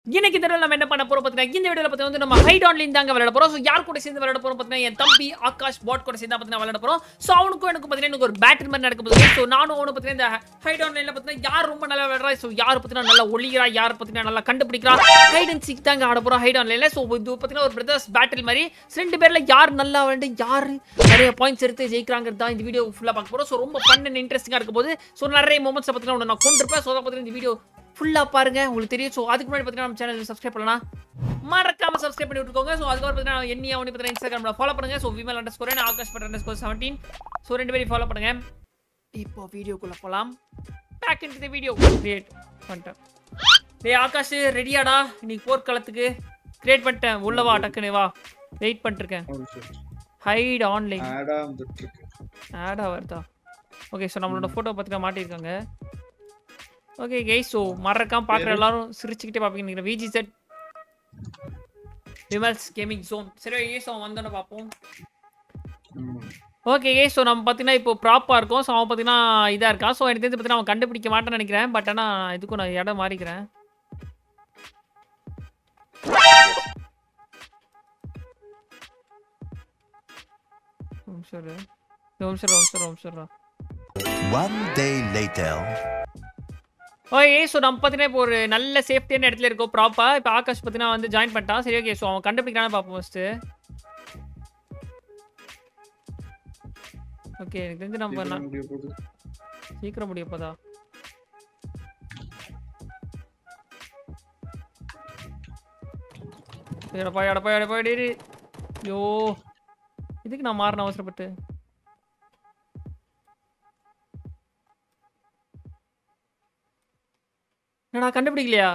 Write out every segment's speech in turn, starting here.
இன்னைக்கு இந்த வீடியோல நம்ம என்ன பண்ண போறோம் பார்த்தீங்கன்னா இந்த வீடியோல பார்த்தீங்கன்னா வந்து நம்ம ஹைட் ஆன்லைன் தாங்க விளையாட போறோம் ஸோ யார் கூட சேர்ந்து விளையாட போறோம் பார்த்தீங்கன்னா என் தம்பி ஆகாஷ் பாட் கூட சேர்ந்து பார்த்தீங்கன்னா விளையாட போறோம் ஸோ அவனுக்கும் எனக்கு பார்த்தீங்கன்னா எனக்கு ஒரு பேட்டரி மாதிரி நடக்க போகுது ஸோ நானும் அவனு பார்த்தீங்கன்னா இந்த ஹைட் ஆன்லைன்ல பார்த்தீங்கன்னா யார் ரொம்ப நல்லா விளையாடுறா ஸோ யார் பார்த்தீங்கன்னா நல்லா ஒளிகிறா யார் பார்த்தீங்கன்னா நல்லா கண்டுபிடிக்கிறா ஹைட் அண்ட் சீக் தாங்க ஆட போறோம் ஹைட் ஆன்லைன்ல ஸோ இது பார்த்தீங்கன்னா ஒரு பிரதர்ஸ் பேட்டில் மாதிரி ரெண்டு பேர்ல யார் நல்லா விளையாண்டு யார் நிறைய பாயிண்ட்ஸ் எடுத்து ஜெயிக்கிறாங்கிறது தான் இந்த வீடியோ ஃபுல்லாக பார்க்க போறோம் ஸோ ரொம்ப ஃபன் அண்ட் இன்ட்ரெஸ்டிங்காக இருக்க போது ஸோ நிறைய மூமெண்ட்ஸ் பார்த்தீங்கன்னா உன்னை நான் கொண்டிருப்பேன் ஸோ அதை பார்த்தீங்கன்னா இந்த வீடியோ ஃபுல்லாக பாருங்க உங்களுக்கு தெரியும் ஸோ அதுக்கு முன்னாடி பார்த்தீங்கன்னா நம்ம சேனல் சப்ஸ்கிரைப் பண்ணலாம் மறக்காம சப்ஸ்கிரைப் பண்ணி விட்டுக்கோங்க ஸோ அதுக்கப்புறம் பார்த்தீங்கன்னா என்னைய அவனி பார்த்தீங்கன்னா இன்ஸ்டாகிராமில் ஃபாலோ பண்ணுங்க so Vimal underscore Akash but underscore seventeen so ரெண்டு பேரையும் ஃபாலோ பண்ணுங்க இப்போ வீடியோக்குள்ள போகலாம் back in the video create பண்ணிட்டேன் டேய் ஆகாஷ் ரெடியாடா இன்னைக்கு போர்க்களத்துக்கு கிரியேட் பண்ணிட்டேன் உள்ள வா டக்குன்னு வா வெயிட் பண்ணிருக்கேன் ஹைட் ஆன்லைன் ஆடா வந்துட்டு இருக்கு ஆடா வருதா ஓகே ஸோ நம்மளோட ஃபோட்டோ பார்த்தீங்கன்னா மாட்டியிருக்காங்க ஓகே கே ஸோ மறக்காம பார்க்குற எல்லாரும் சிரிச்சுக்கிட்டே பார்ப்பீங்க விஜி செட் விமல்ஸ் கேமிங் ஜோன் சரி ஏ ஸோ வந்தோன்னு பார்ப்போம் ம். ஓகே கே ஸோ நம்ம பார்த்தீங்கன்னா இப்போ ப்ராப்பாக இருக்கும் ஸோ அவன் பார்த்தீங்கன்னா இதாக இருக்கான் ஸோ எனக்கு தெரிஞ்சு பார்த்தீங்கன்னா அவன் கண்டுபிடிக்க மாட்டேன்னு நினைக்கிறேன் பட் ஆனால் இதுக்கும் நான் இடம் மாறிக்கிறேன் சரி ஓம் சரி ஓம் சரி ஓம் சரி One day later. Okay so நம்ம பார்த்தீங்கன்னா இப்போ ஒரு நல்ல சேஃப்டியான இடத்துல இருக்கோம் ப்ராப்பாக இப்போ ஆகாஷ் பார்த்தீங்கன்னா வந்து ஜாயின் பண்ணிட்டான் சரி ஓகே ஸோ அவன் கண்டுபிடிக்கிறான்னு பார்ப்போம் ஃபஸ்ட்டு ஓகே எனக்கு தெரிஞ்சு நம்ம சீக்கிரம் ந- முடிய போகுது. சீக்கிரம் முடிய போதா எடப்பா எடப்பா எடப்பா டேடி ஐயோ இதுக்கு நான் மாறின அவசரப்பட்டு என்னடா கண்டுபிடிக்கலையா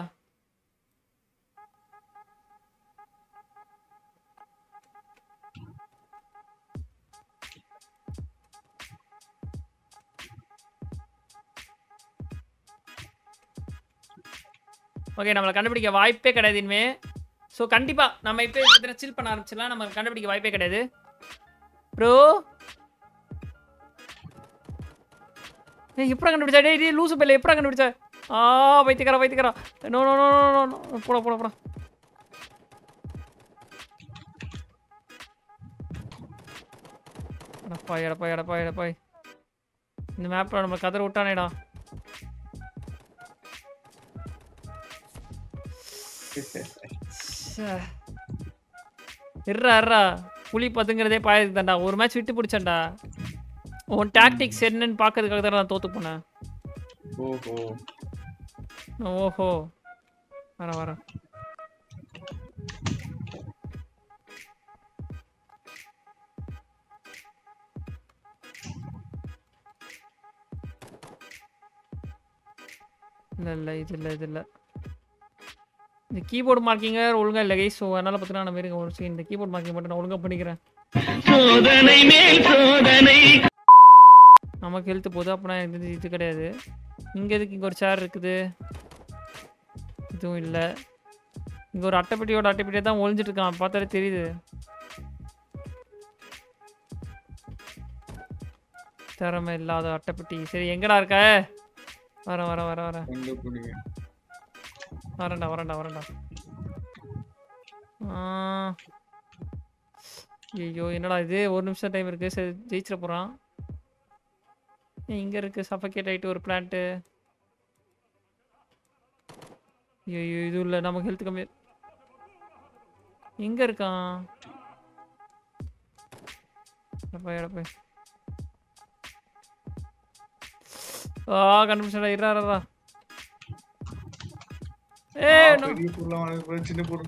ஓகே நம்மளை கண்டுபிடிக்க வாய்ப்பே கிடையாது இனிமே ஸோ கண்டிப்பாக நம்ம இப்போ பார்த்தீங்கன்னா சில் பண்ண ஆரம்பிச்சிடலாம் நம்ம கண்டுபிடிக்க வாய்ப்பே கிடையாது ப்ரோ ஏய் எப்படா கண்டுபிடிச்சா டேய் டேய் லூசு பையில எப்படா கண்டுபிடிச்சா ஆ வைத்தியக்காரா வைத்தியக்காரா no no no no no போட போட போட எடப்பா எடப்பா எடப்பா எடப்பா இந்த மேப்பில் நம்ம கதற விட்டானேடா ச்சே. இர்றா இர்றா புலி பதுங்கிறதே பாயதுக்கு தான்டா ஒரு மேட்ச் விட்டு பிடிச்சேன்டா உன் டாக்டிக்ஸ் என்னன்னு பார்க்கறதுக்காக தான் நான் தோத்து போனேன் ஓஹோ ஓஹோ வரேன் வரேன் இல்லை இல்லை இது இல்லை இது இல்லை இந்த கீபோர்டு மார்க்கிங்க ஒழுங்கா இல்லை கைஸ் ஸோ அதனால் பார்த்தீங்கன்னா நம்ம இருங்க ஒரு second. இந்த கீபோர்ட் மார்க்கிங் மட்டும் நான் ஒழுங்கா பண்ணிக்கிறேன் நமக்கு ஹெல்த் போகுது அப்படின்னா எனக்கு தெரிஞ்சு இது கிடையாது இங்கே எதுக்கு இங்கே ஒரு சேர் இருக்குது இதுவும் இல்லை இங்கே ஒரு அட்டைப்பெட்டியோட அட்டைப்பெட்டியை தான் ஒளிஞ்சிட்டு இருக்கான் பார்த்தாலே தெரியுது திறமை இல்லாத அட்டைப்பெட்டி சரி எங்கடா இருக்க வரேன் வரேன் வரேன் வரேன் எங்க போனீங்க வரேன்டா வரேன்டா வரேன்டா ஆ. ஐயோ என்னடா இது ஒரு நிமிஷம் டைம் இருக்கு சரி ஜெயிச்சிட போறான் ஏய், இங்க இருக்கு சஃபகேட் ஆயிட்டு ஒரு பிளான்ட்டு ஐயோ இது இல்ல நமக்கு ஹெல்த் கம்மி எங்க இருக்கான் எடப்பா எடப்பா ஆ கண்டுபிடிச்சடா இருடா இருடா ஏய் ஆ, no. பெரிய பொருளா வாங்க போறேன், சின்ன பொருள்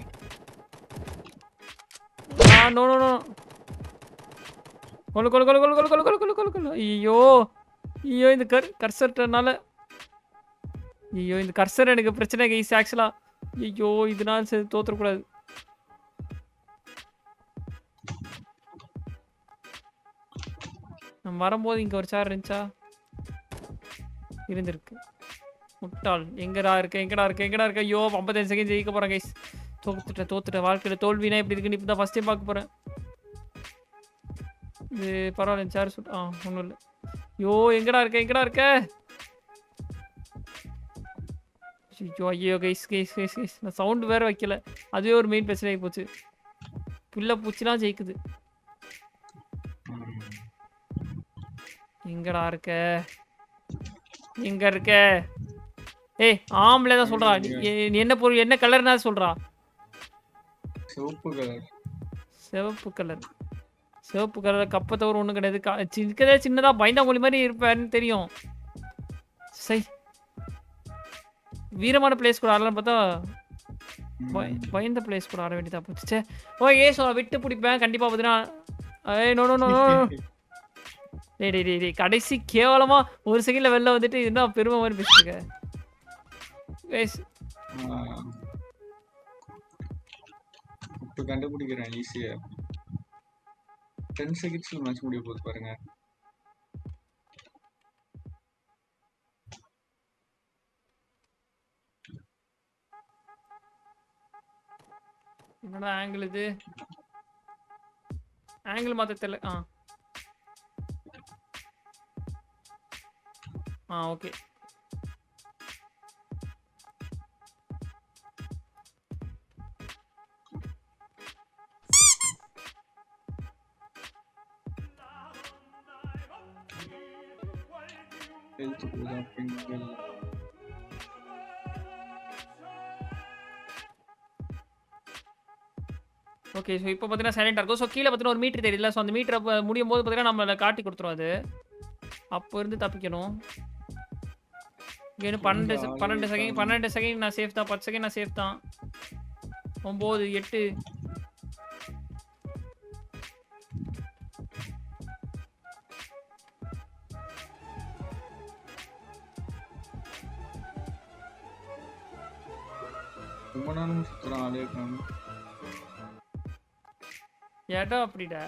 ஆ நோ நோ நோ கொலு கொலு கொலு கொலு கொலு கொலு கொலு கொலு கொலு கொலு ஐயோ ஐயோ இந்த கர் கர்சர்ட்டனால ஐயோ இந்த கர்சர் எனக்கு பிரச்சனை கைஸ் ஆக்சுவலா ஐயோ இதனால சரி தோத்துறக்கூடாது நம்ம வரும்போது இங்க ஒரு சேர் இருந்துச்சா இருந்திருக்கு முட்டாள் எங்கடா இருக்க எங்கடா இருக்க எங்கடா இருக்க ஐயோ ஐம்பத்தஞ்சு செகண்ட் ஜெயிக்க போறேன் கைஸ் தோத்துட்டேன் தோத்துட்டேன் வாழ்க்கையில தோல்வினா இப்படி இருக்குன்னு இப்போ தான் ஃபஸ்ட் டைம் பார்க்க போறேன் இது பரவாயில்ல சேர் சுட் ஆ ஒன்றும் இல்லை ஐயோ எங்கடா இருக்க எங்கடா இருக்க ஐயோ ஐயோ கைஸ் கைஸ் கைஸ் கைஸ் நான் சவுண்டு வேற வைக்கல அதுவே ஒரு மெயின் பிரச்சனை ஆகி போச்சு புள்ள பூச்சிலாம் ஜெயிக்குது ம். எங்கடா இருக்க எங்க இருக்க ஏய் ஆம்பளை தான் சொல்றா நீ நீ என்ன பொருள் என்ன கலர்னா சொல்றா சிவப்பு கலர் சிவப்பு கலர் சிவப்பு கலர் கப்பை தவிர ஒன்றும் கிடையாது க- சி- இருக்கதே சின்னதாக பயந்தாங்கோலி மாதிரி இருப்பேன்னு தெரியும் சை வீரமான பிளேஸ் கூட ஆடலாம் பார்த்தா பய- பயந்த பிளேஸ் கூட ஆட வேண்டியதா போச்சு சே ஓ ஏ ஸோ விட்டு பிடிப்பேன் கண்டிப்பாக பார்த்தீங்கன்னா ஏய் நோ நோ நோ டேய் டேய் டேய் டேய் கடைசி கேவலமா ஒரு செகண்ட்ல வெளில வந்துட்டு என்ன பெருமை மாதிரி பேசிருக்க ஏய் இப்ப கண்டுபிடிக்கிறேன் ஈஸியா டென் செகண்ட்ஸ்ல மேட்ச் முடிய போகுது பாருங்க என்னடா ஆங்கிள் இது ஆங்கிள் மாத்த தெரியல ஆ ஆ ஓகே ஹெல்த் போகுதா பெண்கள் ஓகே ஸோ இப்போ பார்த்தீங்கன்னா சைலண்டாக இருக்கும் ஸோ கீழே பார்த்தீங்கன்னா ஒரு மீட்டர் தெரியல ஸோ அந்த மீட்டரை முடியும் போது பார்த்தீங்கன்னா நம்மளை காட்டி கொடுத்துரும் அது அப்போ இருந்து தப்பிக்கணும் இங்கே இன்னும் பன்னெண்டு se- பன்னெண்டு செகண்ட் பன்னெண்டு செகண்ட் நான் சேஃப் தான் பத்து செகண்ட் நான் சேஃப் தான் ஒம்பது எட்டு ரொம்ப நேரம் சுத்துறான் ஆளே காணும் இடம் அப்படிடா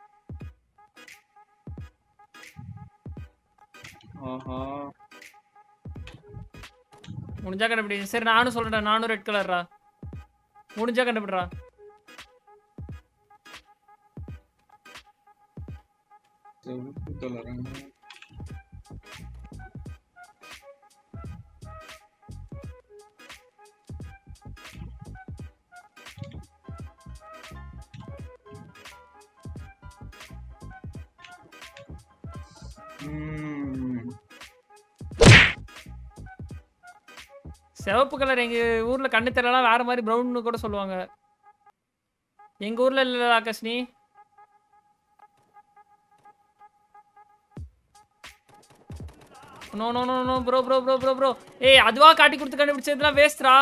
ஆஹா முடிஞ்சா கண்டுபிடி சரி நானும் சொல்றேன் நானும் ரெட் கலர்ரா முடிஞ்சா கண்டுபிடுறா சிவப்பு கலருங்க ம் சிவப்பு கலர் எங்க ஊர்ல கண்ணு தெரியலாம் வேற மாதிரி ப்ரௌன்னு கூட சொல்லுவாங்க எங்க ஊர்ல இல்ல ஆகாஷ்னி no no no no bro bro bro bro bro ஏய் அதுவா காட்டி கொடுத்து கண்டுபிடிச்சதுலாம் வேஸ்ட்ரா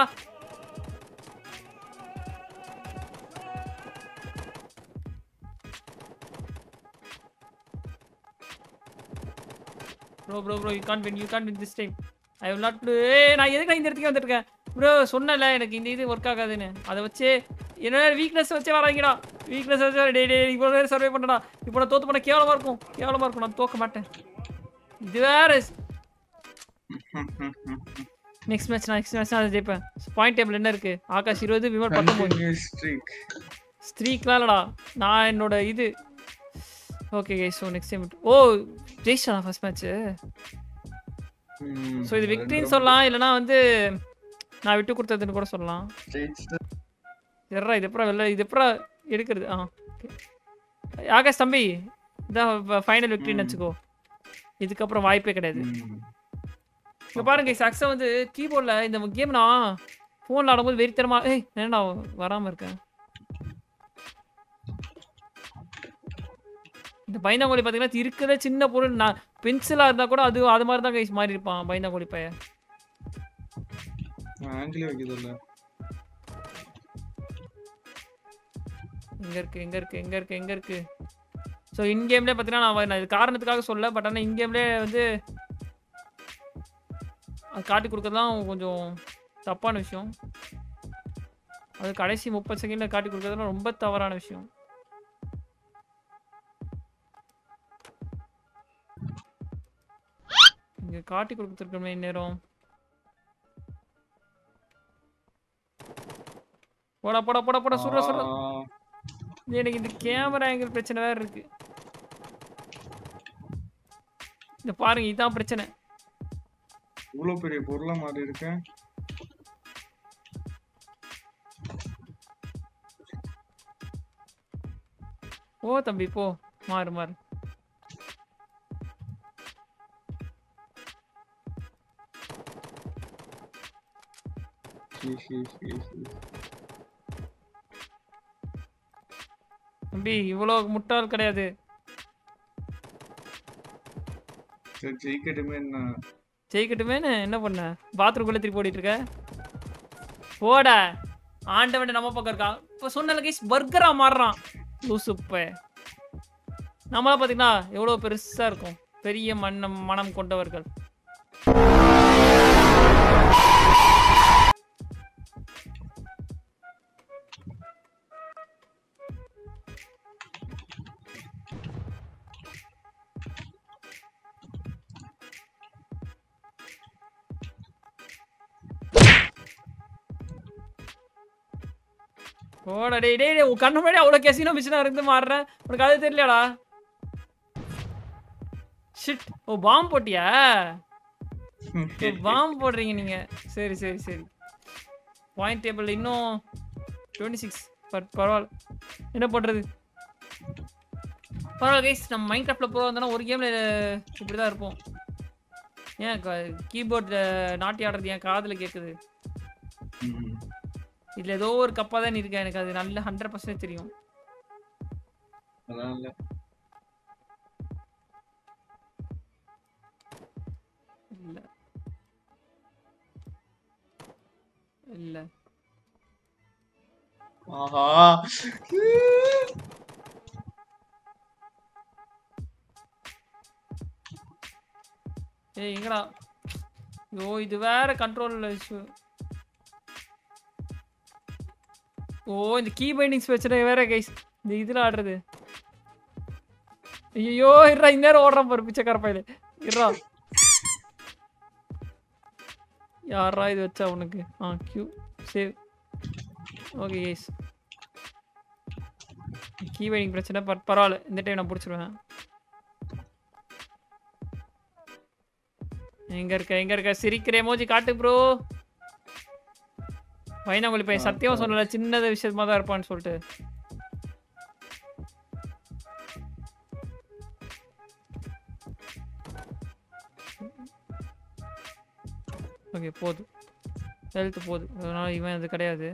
bro bro bro you can win you can win this time I will not ஏய் நான் எதுக்கு இந்த இடத்துக்கு வந்திருக்கேன் ப்ரோ சொன்னல எனக்கு இந்த இது ஒர்க் ஆகாதுன்னு அதை வச்சு என்னோட வீக்னஸ் வச்சே வராங்கடா வீக்னஸ் வச்சு டே டே இவ்வளோ நேரம் சர்வே பண்ணடா இப்போ நான் தோத்து பண்ண கேவலமாக இருக்கும் கேவலமாக இருக்கும் நான் தோக்க மாட்டேன் இது வேற நெக்ஸ்ட் மேட்ச் நான் நெக்ஸ்ட் மேட்ச் நான் ஜெயிப்பேன் பாயிண்ட் டேபிள் என்ன இருக்கு ஆகாஷ் இருபது விமல் பத்தொம்போது கண்டினியூஸ் ஸ்ட்ரீக் ஸ்ட்ரீக்லாம் இல்லடா நான் என்னோட இது okay guy so next time ஓ ஜெயிச்சா ஃபர்ஸ்ட் மேட்ச்சு ஸோ இது விக்டரின்னு சொல்லலாம் இல்லைனா வந்து நான் விட்டு கொடுத்ததுன்னு கூட சொல்லலாம் எட்ரா இது எப்பறம் வெளில இது எப்பறம் எடுக்கிறது ஆ ஓகே ஆகாஷ் தம்பி இதான் ஃபைனல் விக்டரின்னு வச்சுக்கோ இதுக்கப்புறம் வாய்ப்பே கிடையாது இங்கே பாருங்க சக்ஸை வந்து கீபோர்டில் இந்த கேம் நான் ஃபோனில் ஆடும்போது வெறித்தனமா ஏய் என்ன வராமல் இருக்கேன் இந்த பைந்தாங்கோலி பார்த்தீங்கன்னா இருக்கிற சின்ன பொருள் நான் பென்சிலாக இருந்தால் கூட அது அது மாதிரி தான் கைஸ் மாறி இருப்பான் பைந்தாங்கோலி பையன் ஆங்கிலே வைக்கிறதில்ல எங்க இருக்கு எங்க இருக்கு எங்க இருக்கு எங்க இருக்கு ஸோ இன் கேம்லேயே பார்த்தீங்கன்னா நான் நான் இது காரணத்துக்காக சொல்ல பட் ஆனால் இன் கேம்லேயே வந்து அது காட்டி கொடுக்கறதுலாம் கொஞ்சம் தப்பான விஷயம் அது கடைசி முப்பது செகண்டில் காட்டி கொடுக்கறதுலாம் ரொம்ப தவறான விஷயம் இங்க காட்டி கொடுத்துருக்கோமே இந்நேரம் போடா போடா போடா போடா சுடுற சுடுற ஆ, எனக்கு இந்த கேமரா ஆங்கிள் பிரச்சனை வேற இருக்கு இந்த பாருங்க இதான் பிரச்சனை இவ்வளவு பெரிய பொருளா மாறி இருக்கேன் ஓ தம்பி போ மாறு மாறு ஷீ ஷீ ஷீ ஷீ தம்பி இவ்வளோ முட்டாள் கிடையாது சரி ஜெயிக்கட்டுமே என்ன ஜெயிக்கட்டுமேன்னு என்ன பண்ண பாத்ரூம்குள்ளே திருப்பி ஓடிட்டு இருக்க போடா ஆண்டவன் நம்ம பக்கம் இருக்கான் இப்போ சொன்ன கைஸ் பர்கரா மாறுறான் லூசுப்ப நம்மளா பார்த்தீங்கன்னா எவ்வளோ பெருசா இருக்கும் பெரிய மன்னம் மனம் கொண்டவர்கள் போடா டேய் டேய் டேய், உன் கண்ணு முன்னாடி அவ்வளோ கெசினோ மிஷினா இருந்து மாறுறேன் உனக்கு அது தெரியலடா ஷிட் ஓ பாம்பு போட்டியா பாம்பு போடுறீங்க நீங்க சரி சரி சரி பாயிண்ட் டேபிள் இன்னும் டுவெண்ட்டி சிக்ஸ் பட் பரவாயில்ல என்ன பண்றது பரவாயில்ல கைஸ் நம்ம மைண்ட் கிராஃப்டில் ப்ரோ வந்தோன்னா ஒரு கேமில் இப்படி தான் இருப்போம் ஏன் கீபோர்டில் நாட்டி ஆடுறது என் காதில் கேட்குது ம். இதில் ஏதோ ஒரு கப்பாக தான் இருக்கேன் எனக்கு அது நல்ல ஹண்ட்ரட் பர்சன்ட் தெரியும் அதான் இல்ல இல்லை இல்லை ஆஹா ஏய் எங்கடா ஐயோ இது வேற கண்ட்ரோல் இஷ்யூ ஓ இந்த கீ பைண்டிங்ஸ் பிரச்சனை வேற கைஸ் இந்த இதில் ஆடுறது ஐயோ இருடா இந்நேரம் ஓடுறான் பாரு பிச்சைக்கார பையில இருடா யாரா இது வச்சா உனக்கு ஆ Q save okay guys key binding பிரச்சனை பட் பரவாயில்ல இந்த டைம் நான் பிடிச்சிருவேன் எங்க இருக்க எங்க இருக்க சிரிக்கிற எமோஜி காட்டு ப்ரோ வைனாங்குழி பையன் சத்தியமா சொல்லல சின்னது விஷயமா தான் இருப்பான்னு சொல்லிட்டு ஓகே போதும் ஹெல்த் போதும் அதனால இவன் அது கிடையாது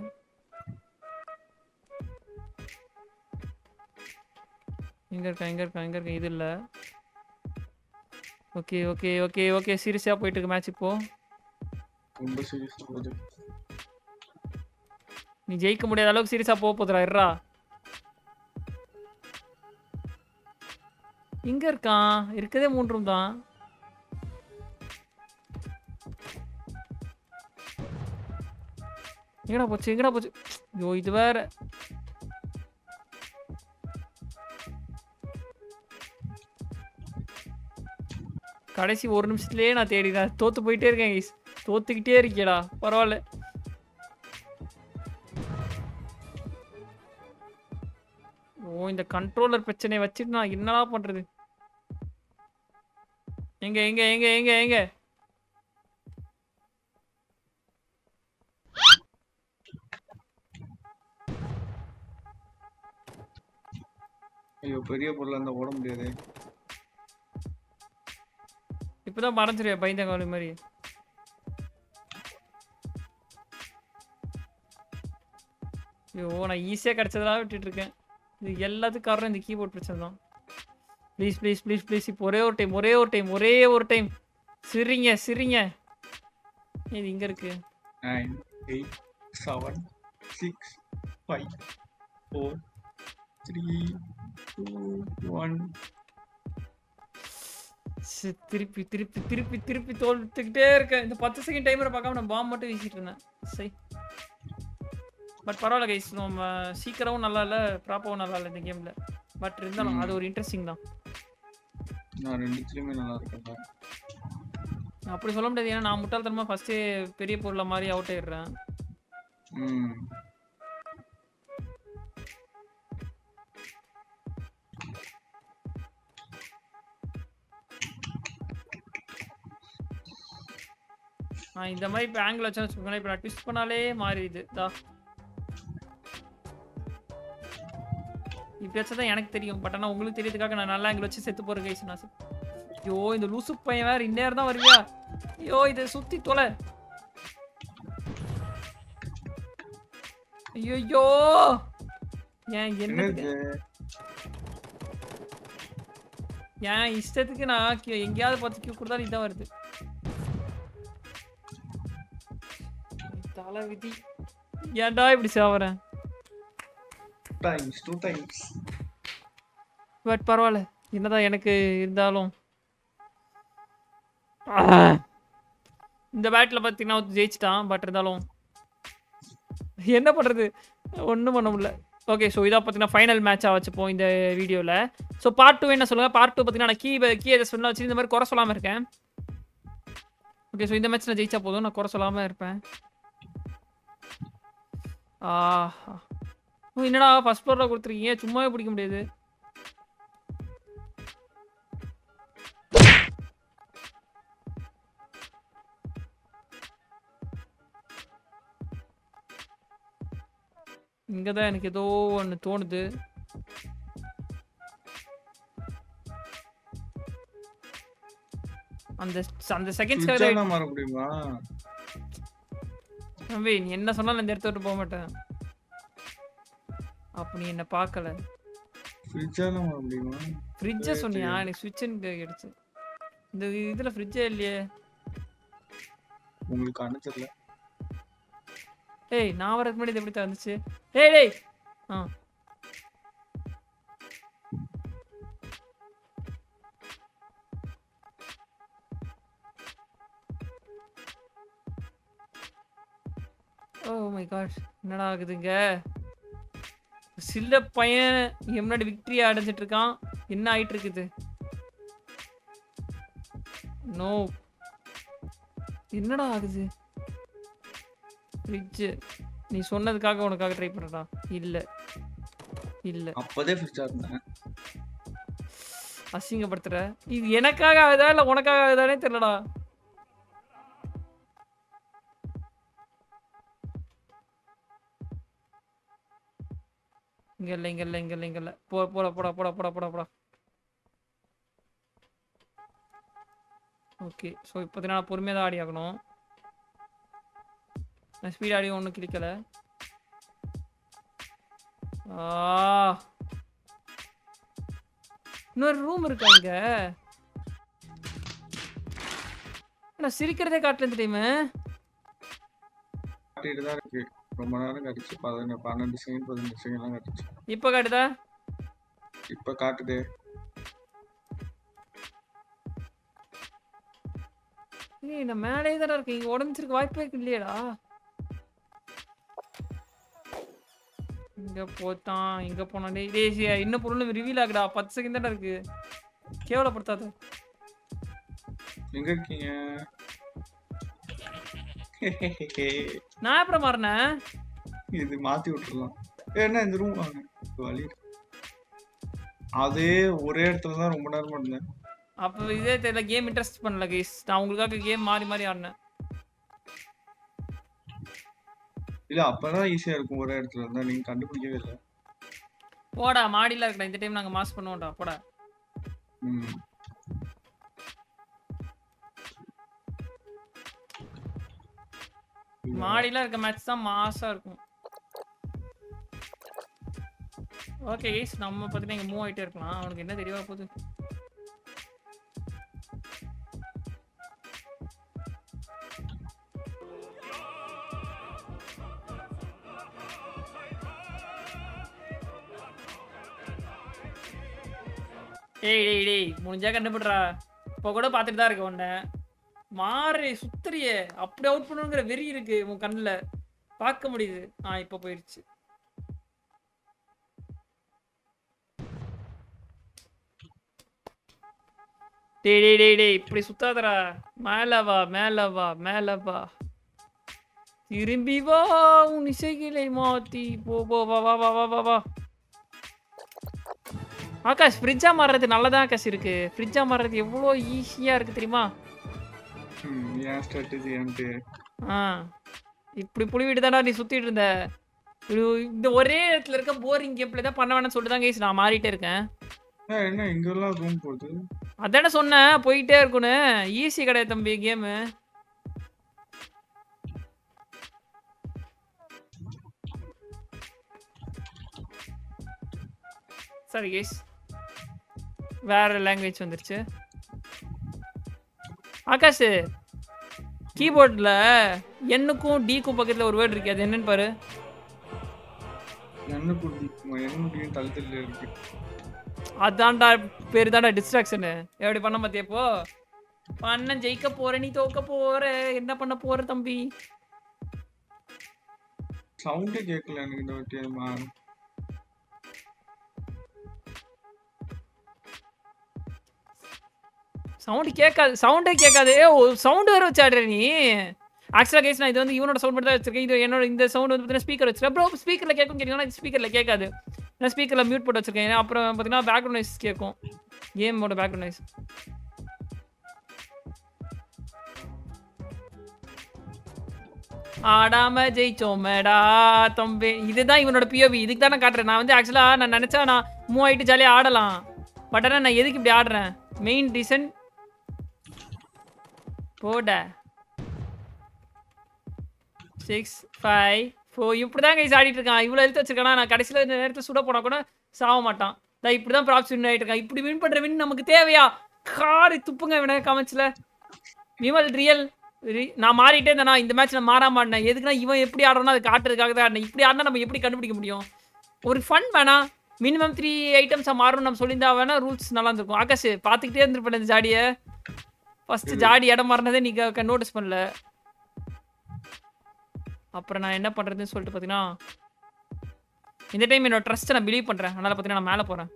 எங்க இருக்கா எங்க இருக்கா எங்க இருக்கா இது இல்லை ஓகே ஓகே ஓகே ஓகே சீரியஸாக போயிட்டு இருக்கு மேட்ச் இப்போ ரொம்ப சீரியஸா போகுது நீ ஜெயிக்க முடியாத அளவுக்கு சீரியஸாக போக போதுடா இருடா எங்க இருக்கான் இருக்கதே மூணு ரூம் தான் எங்கடா போச்சு எங்கடா போச்சு ஐயோ இது வேற கடைசி ஒரு நிமிஷத்துலயே நான் தேடிதான் தோத்து போயிட்டே இருக்கேன் guys. தோத்துக்கிட்டே இருக்கேடா பரவாயில்ல ஓ இந்த கண்ட்ரோலர் பிரச்சனையை வச்சுட்டு நான் என்னடா பண்றது எங்க எங்க எங்க எங்க எங்க ஐயோ பெரிய பொருளா இருந்தா ஓட முடியாது இப்பதான் மறைஞ்சிருவேன் பயந்தங்காலி மாதிரி ஐயோ நான் ஈஸியாக கிடச்சதெல்லாம் விட்டுட்டு இருக்கேன் இது எல்லாத்துக்கும் காரணம் இந்த கீபோர்ட் பிரச்சனை தான் ப்ளீஸ் ப்ளீஸ் ப்ளீஸ் ப்ளீஸ் இப்போ ஒரே ஒரு டைம் ஒரே ஒரு டைம் ஒரே ஒரு டைம் சிரிங்க சிரிங்க இது இங்கே இருக்கு nine eight seven six five four three two one சி, திருப்பி திருப்பி திருப்பி திருப்பி தோல்த்துக்கிட்டே இருக்கேன் இந்த பத்து செகண்ட் டைமரை பார்க்காம நான் பாம்பு மட்டும் வீசிட்டு இருந்தேன் சரி பட் பரவாயில்ல கைஸ் நம்ம சீக்கிரமும் நல்லா இல்லை ப்ராப்பராகவும் நல்லா இல்லை இந்த கேமில் பட் இருந்தாலும் அது ஒரு இன்ட்ரெஸ்டிங் தான் நான் ரெண்டுத்துலயுமே நல்லா இருக்கேன் அப்படி சொல்ல முடியாது ஏன்னா நான் முட்டாள்தனமாக ஃபஸ்ட்டே பெரிய பொருளை மாதிரி அவுட் ஆயிடுறேன் ம் நான் இந்த மாதிரி இப்போ ஆங்கிள் வச்சேன்னு வச்சுக்கோங்களேன் இப்போ நான் ட்விஸ்ட் பண்ணாலே மாறிடுது தா இப்படி வச்சா தான் எனக்கு தெரியும் பட் ஆனால் உங்களுக்கு தெரியறதுக்காக நான் நல்லா ஆங்கிள் வச்சு செத்து போகிறேன் கைஸ் நான் செத்து- ஐயோ இந்த லூசு பையன் வேற இந்நேரம் தான் வருவியா ஐயோ இதை சுற்றி தொலை ஐயோ ஏன் என்னதுக்கு என்னது என் இஷ்டத்துக்கு நான் கி- எங்கேயாவது பார்த்து கியூ கொடுத்தாலும் இதான் வருது தலை விதி ஏன்டா இப்படி சாவறேன் டைம்ஸ் டூ டைம்ஸ் பட் பரவாயில்ல என்னதான் எனக்கு இருந்தாலும் ஆஹ். இந்த பேட்டில் பார்த்தீங்கன்னா ஒருத்தன் ஜெயிச்சிட்டான் பட் இருந்தாலும் என்ன பண்ணுறது ஒன்றும் பண்ண முடியல ஓகே ஸோ இதாக பார்த்தீங்கன்னா ஃபைனல் மேட்சாக வச்சுப்போம் இந்த வீடியோவில் ஸோ பார்ட் டூ என்ன சொல்லுங்கள் பார்ட் டூ பார்த்தீங்கன்னா நான் கீ கீ எதை சொன்ன வச்சு இந்த மாதிரி குறை சொல்லாமல் இருக்கேன் ஓகே ஸோ இந்த மேட்ச் நான் ஜெயிச்சா போதும் நான் குறை சொல்லாமல் இருப்பேன் ஆஹா ஓ, என்னடா ஃபர்ஸ்ட் ஃப்ளோரில் கொடுத்துருக்கீங்க சும்மாவே பிடிக்க முடியாது இங்கே தான் எனக்கு ஏதோ ஒன்று தோணுது அந்த அந்த செகண்ட் ஸ்கை சுவிட்சான மாற முடியுமா தம்பி நீ என்ன சொன்னாலும் இந்த இடத்த விட்டு போக மாட்டேன் அப்ப நீ என்ன பார்க்கல சுவிட்சான மாற முடியுமா ஃப்ரிட்ஜை சொன்னியா எனக்கு சுவிட்சுன்னு கேடுச்சு இந்த இதுல ஃப்ரிட்ஜே இல்லையே உங்களுக்கு அனுப்பிச்சிடல ஏய் நான் வரதுக்கு முன்னாடி இது எப்படி வந்துச்சு ஏய் டேய் ஆ ஓ மை காட் என்னடா ஆகுதுங்க சில்ல பையன் இங்க முன்னாடி விக்டரி அடைஞ்சிட்டு இருக்கான் என்ன ஆயிட்டு இருக்குது நோ என்னடா ஆகுது ஃப்ரிட்ஜு நீ சொன்னதுக்காக உனக்காக ட்ரை பண்ணுறா இல்லை இல்லை அப்பதே ஃப்ரிட்ஜா இருந்தேன் அசிங்கப்படுத்துற இது எனக்காக ஆகுதா இல்லை உனக்காக ஆகுதானே தெரியலடா இங்க இல்லை இங்க இல்லை இங்க இல்லை இங்க இல்லை போ போட போடா போடா போடா போடா போடா ஓகே ஸோ இப்போ நான் பொறுமையாக தான் ஆடி ஆகணும் நான் ஸ்பீட் ஆடி ஒன்றும் கிளிக்கல ஆ இன்னொரு ரூம் இருக்கா இங்க நான் சிரிக்கிறதே காட்டல இந்த டைமு காட்டிட்டு தான் இருக்கு ரொம்ப நேரம் கழிச்சு பதினஞ்சு பன்னெண்டு செகண்ட் பதினஞ்சு செகண்ட்லாம் கழிச்சு இப்போ காட்டுதா இப்ப காட்டுதே ஏய் நான் மேலே தானே இருக்கேன் இங்க உடஞ்சிருக்க வாய்ப்பே இல்லையடா இங்க போத்தான் இங்க போனா டேய் டேய் சி, இன்னும் பொருள் ரிவீல் ஆகுடா பத்து செகண்ட் தானே இருக்கு கேவலப்படுத்தாத எங்க இருக்கீங்க நான் அப்புறம் மாறினேன் இது மாத்தி விட்டுறலாம் ஏன்னா இந்த ரூம் வாங்க வழி இருக்கு. அதே ஒரே இடத்துல தான் ரொம்ப நேரமா இருந்தேன் அப்போ இதே தெரியல கேம் இன்ட்ரெஸ்ட் பண்ணல கைஸ் நான் உங்களுக்காக கேம் மாறி மாறி ஆடினேன் இல்ல அப்பதான் ஈஸியா இருக்கும் ஒரே இடத்துல இருந்தா நீங்க கண்டுபிடிக்கவே இல்லை போடா மாடியில் இருக்கடா இந்த டைம் நாங்கள் மாஸ் பண்ணுவோம்டா போடா ம் மாடியில் இருக்க மேட்ச் தான் மாசாக இருக்கும் ஓகே கைஸ் நம்ம பார்த்தீங்கன்னா இங்கே மூவ் ஆகிட்டே இருக்கலாம் அவனுக்கு என்ன தெரியவா போகுது ஏய் டேய் டேய் முடிஞ்சா கண்டுபிடுறா இப்போ கூட பார்த்துட்டு தான் இருக்க உன்னை மாறு சுத்துறியே அப்படி அவுட் பண்ணுங்கிற வெறி இருக்கு உன் கண்ணுல பார்க்க முடியுது ஆ இப்போ போயிடுச்சு டேய் டேய் டேய் டேய் இப்படி சுத்தாதடா மேல வா மேல வா மேல வா திரும்பி வா உன் இசைகளை மாத்தி போ போ வா வா வா வா வா வா ஆகாஷ் ஃப்ரிட்ஜா மாறுறது நல்லதா ஆகாஷ் இருக்கு ஃப்ரிட்ஜா மாறுறது எவ்வளோ ஈஸியா இருக்கு தெரியுமா ம், ஏன் ஸ்ட்ராட்டஜி ஏன்ட்டு ஆ இப்படி புளிவிட்டு தானா நீ சுத்திட்டு இருந்த இது இந்த ஒரே இடத்துல இருக்க போரிங் கேம் பிளே தான் பண்ண வேணாம்னு சொல்லிட்டு தான் கைஸ் நான் மாறிட்டே இருக்கேன் ஏன், என்ன இங்கெல்லாம் ரூம் போகுது அதானே சொன்னேன் போயிட்டே இருக்கணும்னு ஈஸி கிடையாது தம்பி கேமு சரி கேஸ் வேற லாங்குவேஜ் வந்துருச்சு ஆகாஷ் கீபோர்டில் எண்ணுக்கும் டிக்கும் பக்கத்தில் ஒரு வேர்டு இருக்கு அது என்னன்னு பாரு என்ன குடிக்குமா என்ன குடிக்கும் தள்ளி தள்ளி இருக்கு அதான்டா பேரு தான்டா டிஸ்ட்ராக்ஷனு எப்படி பண்ண பார்த்தியா இப்போ பண்ண ஜெயிக்க போற நீ தோக்க போற என்ன பண்ண போற தம்பி சவுண்டே கேட்கல எனக்கு இந்த வாட்டி அதுமா சவுண்டு கேட்காது சவுண்டே கேட்காது ஏ சவுண்டு வேற வச்சாடுற நீ ஆக்சுவலாக கேஸ் நான் இது வந்து இவனோட சவுண்ட் மட்டும் தான் வச்சிருக்கேன் இது என்னோட இந்த சவுண்ட் வந்து பார்த்தீங்கன்னா ஸ்பீக்கர் வச்சிருக்கேன் ப்ரோ ஸ்பீக்கரில் கேட்கும் கேட்டீங்கன்னா ஸ்பீக்கரில் கேட்காது நான் ஸ்பீக்கரில் மியூட் போட்டு வச்சிருக்கேன் ஏன்னா அப்புறம் பார்த்தீங்கன்னா பேக்ரவுண்ட் நாய்ஸ் கேட்கும் கேமோட பேக்ரவுண்ட் நாய்ஸ் ஆடாம ஜெயிச்சோமேடா தம்பி இதுதான் இவனோட பிஓவி இதுக்கு தான் நான் காட்டுறேன் நான் வந்து ஆக்சுவலாக நான் நினச்சா நான் மூவ் ஆகிட்டு ஜாலியாக ஆடலாம் பட் ஆனால் நான் எதுக்கு இப்படி ஆடுறேன் மெயின் ரீசன் போட சிக்ஸ் ஃபைவ் ஃபோர் இப்படி தான் கைஸ் ஆடிட்டு இருக்கான் இவ்வளோ எழுத்து வச்சிருக்கானா நான் கடைசியில் இந்த நேரத்தில் சுட போனால் கூட சாக மாட்டான் தான் இப்படி தான் ப்ராப்ஸ் வின் ஆகிட்டு இருக்கான் இப்படி வின் பண்ணுற வின் நமக்கு தேவையா காரி துப்புங்க வின காமெண்ட்ஸில் விமல் ரியல் நான் மாறிட்டே இருந்தேனா இந்த மேட்ச் நான் மாறாம ஆடினேன் எதுக்குன்னா இவன் எப்படி ஆடுறானோ அதை காட்டுறதுக்காக தான் ஆடினேன் இப்படி ஆடினா நம்ம எப்படி கண்டுபிடிக்க முடியும் ஒரு ஃபன் வேணா மினிமம் த்ரீ ஐட்டம்ஸாக மாறும் நம்ம சொல்லியிருந்தா வேணா ரூல்ஸ் நல்லா இருந்திருக்கும் ஆகாஷ் பார்த்துக்கிட்டே இருந்திருப்பேன் இந்த ஜாடியை ஃபர்ஸ்ட் ஜாடி இடம் மாறினதே நீங்க நோட்டீஸ் பண்ணல அப்புறம் நான் என்ன பண்றதுன்னு சொல்லிட்டு பார்த்தீங்கன்னா இந்த டைம் என்னோட ட்ரஸ்ட்டை நான் பிலீவ் பண்றேன் அதனால பார்த்தீங்கன்னா நான் மேலே போறேன்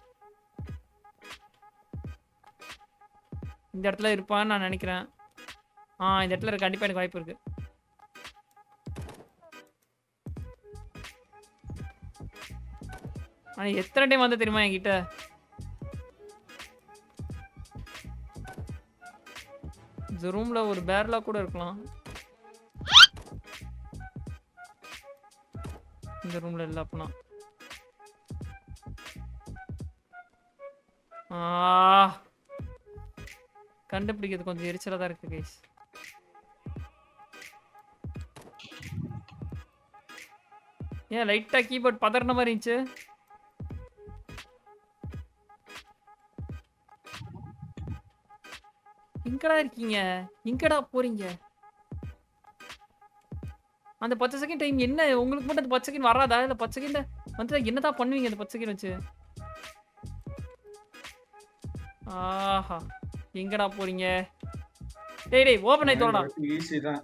இந்த இடத்துல இருப்பான்னு நான் நினைக்கிறேன் ஆ இந்த இடத்துல இருக்க கண்டிப்பா எனக்கு வாய்ப்பு இருக்கு ஆனா எத்தனை டைம் வந்து தெரியுமா என்கிட்ட இந்த ரூம்ல ஒரு பேரலா கூட இருக்கலாம் இந்த ரூம்ல இல்ல அப்பனா ஆ கண்டுபிடிக்கிறது கொஞ்சம் எரிச்சலா தான் இருக்கு கைஸ் ஏன் லைட்டா கீபோர்ட் பதறின மாதிரி இருந்துச்சு எங்கடா இருக்கீங்க எங்கடா போறீங்க அந்த பத்து செகண்ட் டைம் என்ன உங்களுக்கு மட்டும் அந்த பத்து செகண்ட் வராதா இல்ல பத்து செகண்ட் வந்து என்னதான் பண்ணுவீங்க அந்த பத்து செகண்ட் வச்சு ஆஹா எங்கடா போறீங்க டேய் டேய் ஓபன் ஆயி தோடா ஈஸி தான்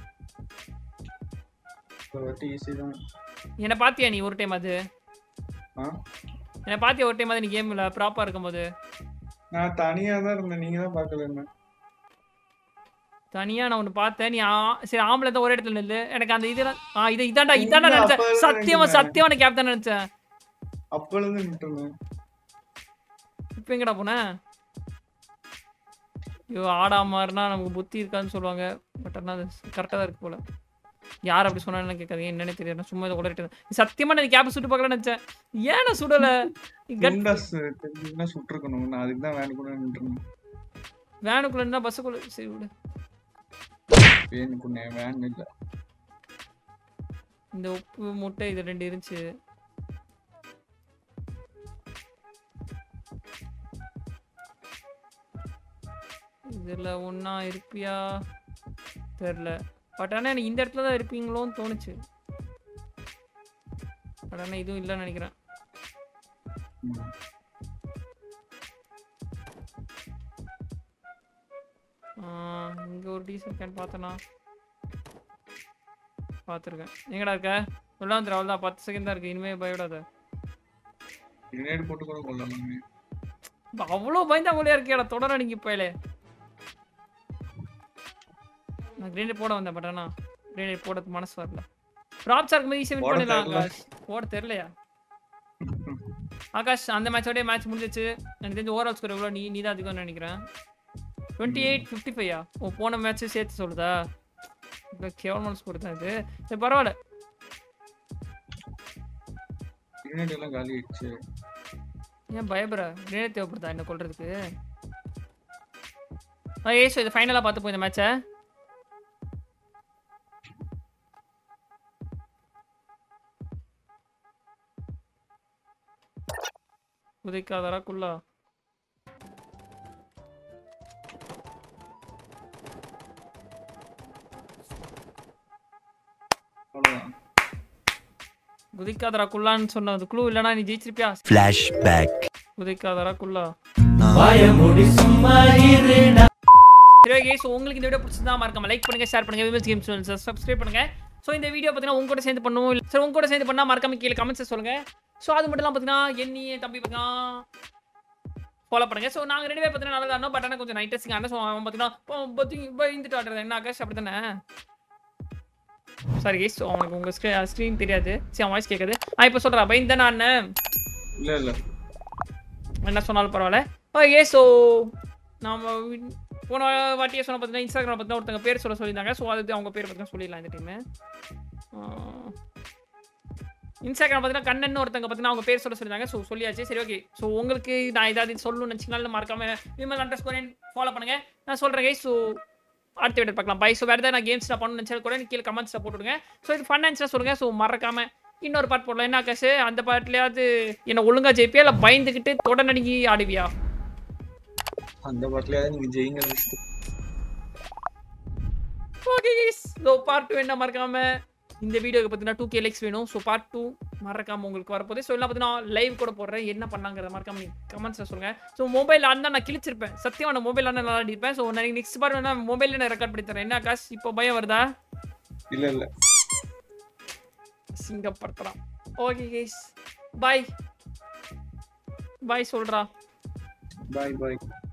இந்த வாட்டி ஈஸி தான் என்ன பாத்தியா நீ ஒரு டைம் அது ஆ என்ன பாத்தியா ஒரு டைம் அது நீ கேம்ல ப்ராப்பா இருக்கும்போது நான் தனியா தான் இருந்தேன் நீங்க தான் பார்க்கல என்ன தனியா நான் ஒண்ணு பார்த்தேன் நீ ஆ- சரி ஆம்பளை தான் ஒரே இடத்துல நில்லு எனக்கு அந்த இதெல்லாம் ஆ இது இதான்டா இதான்டா இல்ல, நினைச்சேன் அப்ப சத்தியமா இருந்தேன். சத்தியமான கேப் தான் நினைச்சேன் அப்பல இருந்து நின்றுருந்தேன் இப்போ எங்கடா போன ஐயோ ஆடாம இருந்தா நமக்கு புத்தி இருக்கான்னு சொல்லுவாங்க பட் ஆனால் அது கரெக்டாக தான் இருக்கு போல யார் அப்படி சொன்னாலும் கேட்காதீங்க என்னன்னே தெரியாது நான் சும்மா இதை உடறிட்டு சத்தியமா நான் கேப் சுட்டு பார்க்கலாம்னு நினைச்சேன் ஏன் நான் சுடல கட் குண்டாஸ் தெரிஞ்சுன்னா சுட்டிருக்கணும் நான் அதுக்கு தான் வேன் கூட நின்றுருந்தேன் வேனுக்குள்ள இருந்தா பஸ்ஸுக்குள்ள சரி விடு வேனுக்குண்ணே வேன் இல்ல இந்த உப்பு முட்டை இது ரெண்டு இருந்துச்சு இதுல ஒண்ணா இருப்பியா தெரில பட் ஆனா எனக்கு இந்த இடத்துல தான் இருப்பீங்களோன்னு தோணுச்சு பட் ஆனா இதுவும் இல்லைன்னு நினைக்கிறேன் ம். ஆ, இங்க ஒரு டீசல் கேன் பார்த்தனா பார்த்துருக்கேன் எங்கடா இருக்க சொல்ல வந்துரு அவ்வளோதான் பத்து செகண்ட் தான் இருக்கு இனிமே பயப்படாத கிரேட் போட்டு கூட கொள்ளலாமே அவ்வளோ பயந்தா மொழியா இருக்கேடா தொடர நீங்க போயிலே நான் கிரேனேட் போட வந்தேன் பட் ஆனா கிரேனேட் போட மனசு வரல ப்ராப்ஸா இருக்கும்போது ஈஸியாக வின் போட பண்ணிடலாம் தெரியல. ஆகாஷ் போட தெரியலையா ஆகாஷ் அந்த மேட்சோடய மேட்ச் முடிஞ்சிச்சு எனக்கு தெரிஞ்சு ஓவரால் ஸ்கோர் எவ்வளோ நீ நீ தான் அதிகம்னு நினைக்கிறேன் டுவெண்ட்டி எயிட் ஃபிஃப்டி ஃபைவா ஓ போன மேட்ச்சு சேர்த்து சொல்லுதா இப்போ கேவலமான ஸ்கோர் தான் இது சரி பரவாயில்ல கிரேனேட் எல்லாம் காலி ஆயிடுச்சு ஏன் பயப்படுற கிரேனேட் தேவைப்படுதா என்ன கொள்றதுக்கு ஏசோ இது ஃபைனலாக பார்த்து போய் இந்த மேட்சை உதைக்காதரா குள்ளா அவ்வளவுதான் குதிக்காதரா குள்ளான்னு சொன்ன அது குழு இல்லைனா நீ ஜெயிச்சிருப்பியா Flashback. குதிக்காதரா குள்ளா வாய மூடி சும்மா இருடா சரி ஓகே ஸோ உங்களுக்கு இந்த வீடியோ பிடிச்சிருந்தா மறக்காம லைக் பண்ணுங்க ஷேர் பண்ணுங்க விமல்ஸ் கேம்ஸ் சப்ஸ்கிரைப் பண்ணுங்க ஸோ இந்த வீடியோ பார்த்தீங்கன்னா உங்க கூட சேர்ந்து பண்ணுவோம் இல்லை சரி உங்க கூட சேர்ந்து பண்ணா மறக்காம கீழே கமெண்ட்ஸ் சொல்லுங்க ஸோ அது மட்டும் இல்லாமல் பார்த்தீங்கன்னா என்னி என் தம்பி பார்த்தீங்கன்னா ஃபாலோ பண்ணுங்க ஸோ நாங்கள் ரெண்டு பேர் பார்த்தீங்கன்னா நல்லா தான் பட் ஆனால் கொஞ்சம் நைட்டஸ்டிங் ஆனால் ஸோ அவன் பார்த்தீங்கன்னா பத்தி பயந்துட்டு ஆடுறது என்ன ஆகாஷ் அப்படி தானே சாரி கேஸ் ஸோ அவனுக்கு உங்கள் ஸ்க்ரீன் ஸ்க்ரீன் தெரியாது சரி அவன் வாய்ஸ் கேட்குது ஆ இப்போ சொல்கிறா பயந்து தானே அண்ணன் இல்ல இல்ல என்ன சொன்னாலும் பரவாயில்ல ஓகே ஸோ நாம வி- போன வாட்டியே சொன்ன பார்த்தீங்கன்னா இன்ஸ்டாகிராம் பார்த்தீங்கன்னா ஒருத்தங்க பேர் சொல்ல சொல்லியிருந்தாங்க ஸோ அது அவங்க பேர் பார்த்தீங்கன்னா சொல்லிடலாம் இந்த டீமு இன்ஸ்டாகிராம் பார்த்தீங்கன்னா கண்ணன் ஒருத்தங்க பார்த்தீங்கன்னா அவங்க பேர் சொல்ல சொல்லியிருந்தாங்க ஸோ சொல்லியாச்சு சரி ஓகே ஸோ உங்களுக்கு நான் ஏதாவது சொல்லணும்னு நினச்சிங்கனாலும் மறக்காம விமல் அண்டர் ஸ்கோர் ஃபாலோ பண்ணுங்க நான் சொல்கிறேன் கை ஸோ அடுத்த வீடியோ பார்க்கலாம் பை ஸோ வேறு ஏதாவது நான் கேம்ஸ் நான் பண்ணணும்னு நினச்சா கூட நீங்க கீழே கமெண்ட்ஸில் போட்டுவிடுங்க ஸோ இது ஃபன் ஆன்சர் சொல்லுங்கள் ஸோ மறக்காம இன்னொரு பார்ட் போடலாம் என்ன ஆகாஷ் அந்த பார்ட்லயாவது என்ன ஒழுங்கா ஜெயிப்பியா இல்லை பயந்துக்கிட்டு தொட நடுங்கி ஆடுவியா அந்த பாட்டிலையாவது நீங்க ஜெயிங்க first. Okay so part two என்ன மறக்காம இந்த வீடியோக்கு பார்த்தீங்கன்னா டூ கே லைக்ஸ் வேணும் ஸோ பார்ட் டூ மறக்காம உங்களுக்கு வரப்போகுது ஸோ எல்லாம் பார்த்தீங்கன்னா லைவ் கூட போடுறேன் என்ன பண்ணாங்கிறத மறக்காம நீ கமெண்ட்ஸில் சொல்லுங்க ஸோ மொபைல் ஆன் நான் கிழிச்சிருப்பேன் சத்தியமா நான் மொபைல் ஆன் நல்லா அடிப்பேன் ஸோ நான் நெக்ஸ்ட் பார்ட் வேணா மொபைலில் நான் ரெக்கார்ட் பண்ணி தரேன் என்ன காசு இப்போ பயம் வருதா இல்ல இல்ல சிங்கப்படுத்துறான் ஓகே கேஸ் பாய் பாய் சொல்றா பாய் பாய்